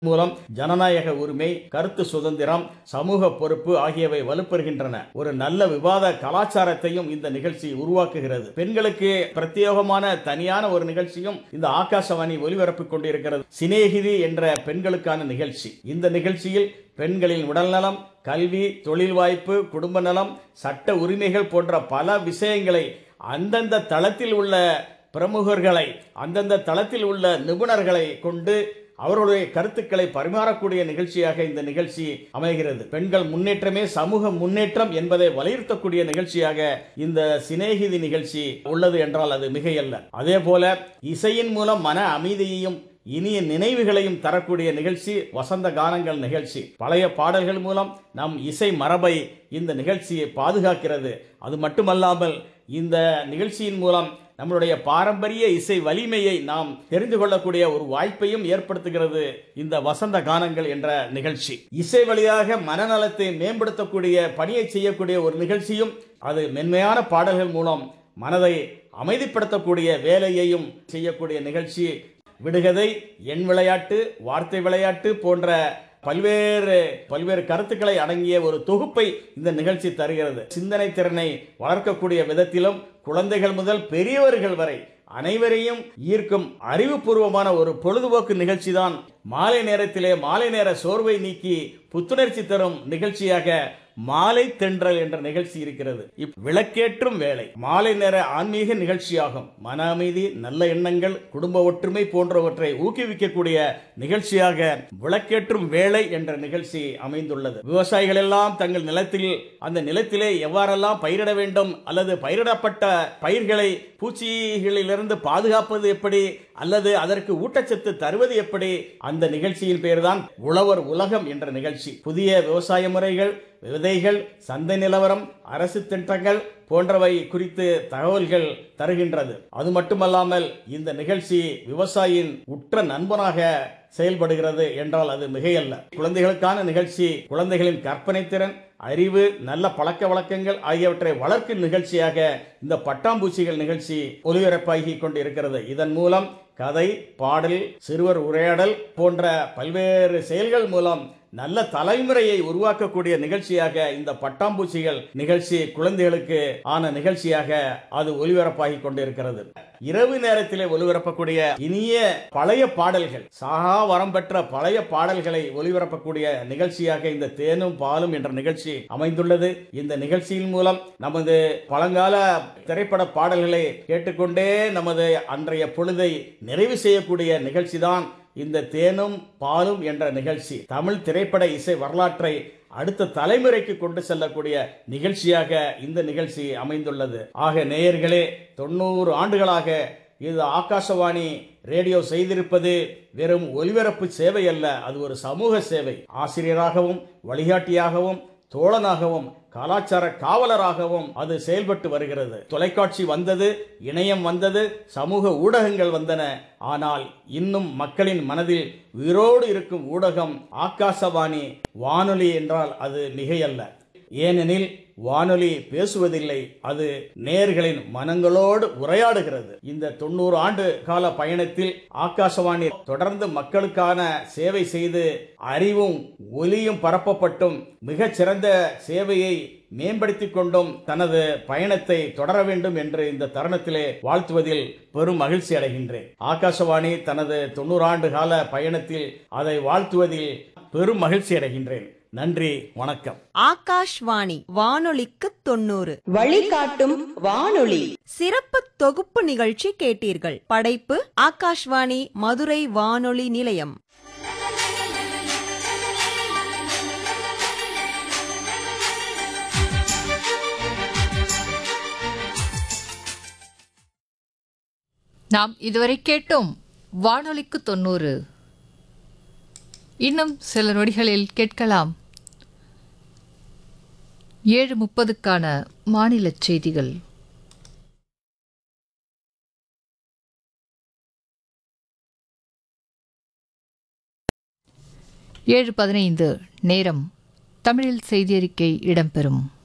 மூலம் ஜனநாயக உரிமை கருத்து சுதந்திரம் சமூக பொறுப்பு ஆகியவை வலுப்பெறுகின்றன ஒரு நல்ல விவாத கலாச்சாரத்தையும் இந்த நிகழ்ச்சி உருவாக்குகிறது பெண்களுக்கு பிரத்யேகமான தனியான ஒரு நிகழ்ச்சியும் இந்த ஆகாசவாணி ஒலிபரப்பிக் கொண்டிருக்கிறது சிநேகிதி என்ற பெண்களுக்கான நிகழ்ச்சி இந்த நிகழ்ச்சியில் பெண்களின் உடல்நலம் கல்வி தொழில் வாய்ப்பு குடும்ப நலம் சட்ட உரிமைகள் போன்ற பல விஷயங்களை அந்தந்த தளத்தில் உள்ள பிரமுகர்களை அந்தந்த தளத்தில் உள்ள நிபுணர்களை கொண்டு அவர்களுடைய கருத்துக்களை பரிமாறக்கூடிய நிகழ்ச்சியாக இந்த நிகழ்ச்சி அமைகிறது பெண்கள் முன்னேற்றமே சமூக முன்னேற்றம் என்பதை வலியுறுத்தக்கூடிய நிகழ்ச்சியாக இந்த சிநேகிதி நிகழ்ச்சி உள்ளது என்றால் அது மிகையல்ல அதே போல இசையின் மூலம் மன அமைதியையும் இனிய நினைவுகளையும் தரக்கூடிய நிகழ்ச்சி வசந்த கானங்கள் நிகழ்ச்சி பழைய பாடல்கள் மூலம் நம் இசை மரபை இந்த நிகழ்ச்சியை பாதுகாக்கிறது அது மட்டுமல்லாமல் இந்த நிகழ்ச்சியின் மூலம் நம்மளுடைய பாரம்பரிய இசை வலிமையை நாம் தெரிந்து கொள்ளக்கூடிய ஒரு வாய்ப்பையும் ஏற்படுத்துகிறது இந்த வசந்த கானங்கள் என்ற நிகழ்ச்சி இசை வழியாக மனநலத்தை மேம்படுத்தக்கூடிய பணியை செய்யக்கூடிய ஒரு நிகழ்ச்சியும் அது மென்மையான பாடல்கள் மூலம் மனதை அமைதிப்படுத்தக்கூடிய வேலையையும் செய்யக்கூடிய நிகழ்ச்சி விடுகதை எண் விளையாட்டு வார்த்தை விளையாட்டு போன்ற பல்வேறு பல்வேறு கருத்துக்களை அடங்கிய ஒரு தொகுப்பை இந்த நிகழ்ச்சி தருகிறது சிந்தனை திறனை வளர்க்கக்கூடிய விதத்திலும் குழந்தைகள் முதல் பெரியவர்கள் வரை அனைவரையும் ஈர்க்கும் அறிவுபூர்வமான ஒரு பொழுதுபோக்கு நிகழ்ச்சி தான் மாலை நேரத்திலே மாலை நேர சோர்வை நீக்கி புத்துணர்ச்சி தரும் நிகழ்ச்சியாக மாலை தென்றல் என்ற நிகழ்ச்சி இருக்கிறது இப் விளக்கேற்றும் வேலை மாலை நேர ஆன்மீக நிகழ்ச்சியாகும் மன அமைதி நல்ல எண்ணங்கள் குடும்ப ஒற்றுமை போன்றவற்றை ஊக்குவிக்கக்கூடிய நிகழ்ச்சியாக விளக்கேற்றும் வேலை என்ற நிகழ்ச்சி அமைந்துள்ளது விவசாயிகள் எல்லாம் தங்கள் நிலத்தில் அந்த நிலத்திலே எவ்வாறெல்லாம் பயிரிட வேண்டும் அல்லது பயிரிடப்பட்ட பயிர்களை பூச்சிகளிலிருந்து பாதுகாப்பது எப்படி அல்லது அதற்கு ஊட்டச்சத்து தருவது எப்படி அந்த நிகழ்ச்சியின் பெயர்தான் உழவர் உலகம் என்ற நிகழ்ச்சி புதிய விவசாய முறைகள் விதைகள் சந்தை நிலவரம் அரசு திட்டங்கள் போன்றவை குறித்து தகவல்கள் தருகின்றது அது மட்டுமல்லாமல் இந்த நிகழ்ச்சி விவசாயியின் உற்ற நண்பனாக செயல்படுகிறது என்றால் அது மிகையல்ல குழந்தைகளுக்கான நிகழ்ச்சி குழந்தைகளின் கற்பனை திறன் அறிவு நல்ல பழக்க வழக்கங்கள் ஆகியவற்றை வளர்க்கும் நிகழ்ச்சியாக இந்த பட்டாம்பூச்சிகள் நிகழ்ச்சி ஒலிபரப்பாகி கொண்டு இருக்கிறது இதன் மூலம் கதை பாடல் சிறுவர் உரையாடல் போன்ற பல்வேறு செயல்கள் மூலம் நல்ல தலைமுறையை உருவாக்கக்கூடிய நிகழ்ச்சியாக இந்த பட்டாம்பூச்சிகள் நிகழ்ச்சி குழந்தைகளுக்கு ஆன நிகழ்ச்சியாக அது ஒலிபரப்பாகி கொண்டிருக்கிறது இரவு நேரத்திலே ஒலிபரப்பக்கூடிய இனிய பழைய பாடல்கள் சாகா வரம் பெற்ற பழைய பாடல்களை ஒலிபரப்பக்கூடிய நிகழ்ச்சியாக இந்த தேனும் பாலும் என்ற நிகழ்ச்சி அமைந்துள்ளது இந்த நிகழ்ச்சியின் மூலம் நமது பழங்கால திரைப்பட பாடல்களை கேட்டுக்கொண்டே நமது அன்றைய பொழுதை நிறைவு செய்யக்கூடிய நிகழ்ச்சிதான் இந்த தேனும் பாலும் என்ற நிகழ்ச்சி தமிழ் திரைப்பட இசை வரலாற்றை அடுத்த தலைமுறைக்கு கொண்டு செல்லக்கூடிய நிகழ்ச்சியாக இந்த நிகழ்ச்சி அமைந்துள்ளது ஆக நேயர்களே தொண்ணூறு ஆண்டுகளாக இது ஆகாசவாணி ரேடியோ செய்திருப்பது வெறும் ஒலிபரப்பு சேவை அல்ல அது ஒரு சமூக சேவை ஆசிரியராகவும் வழிகாட்டியாகவும் தோழனாகவும் கலாச்சார காவலராகவும் அது செயல்பட்டு வருகிறது தொலைக்காட்சி வந்தது இணையம் வந்தது சமூக ஊடகங்கள் வந்தன ஆனால் இன்னும் மக்களின் மனதில் உயிரோடு இருக்கும் ஊடகம் ஆகாசவாணி வானொலி என்றால் அது மிகையல்ல ஏனெனில் வானொலி பேசுவதில்லை அது நேர்களின் மனங்களோடு உரையாடுகிறது இந்த தொண்ணூறு ஆண்டு கால பயணத்தில் ஆகாசவாணி தொடர்ந்து மக்களுக்கான சேவை செய்து அறிவும் ஒலியும் பரப்பப்பட்டும் மிகச் சிறந்த சேவையை மேம்படுத்திக் கொண்டும் தனது பயணத்தை தொடர வேண்டும் என்று இந்த தருணத்திலே வாழ்த்துவதில் பெரும் மகிழ்ச்சி அடைகின்றேன் ஆகாசவாணி தனது தொண்ணூறு ஆண்டு கால பயணத்தில் அதை வாழ்த்துவதில் பெரும் மகிழ்ச்சி அடைகின்றேன் நன்றி வணக்கம் ஆகாஷ்வாணி வானொலிக்கு தொண்ணூறு வழிகாட்டும் வானொலி சிறப்பு தொகுப்பு நிகழ்ச்சி கேட்டீர்கள் படைப்பு ஆகாஷ்வாணி மதுரை வானொலி நிலையம் நாம் இதுவரை கேட்டோம் வானொலிக்கு தொண்ணூறு இன்னும் சில நொடிகளில் கேட்கலாம் ஏழு முப்பதுக்கான மாநில செய்திகள் ஏழு பதினைந்து நேரம் தமிழில் செய்தியறிக்கை இடம்பெறும்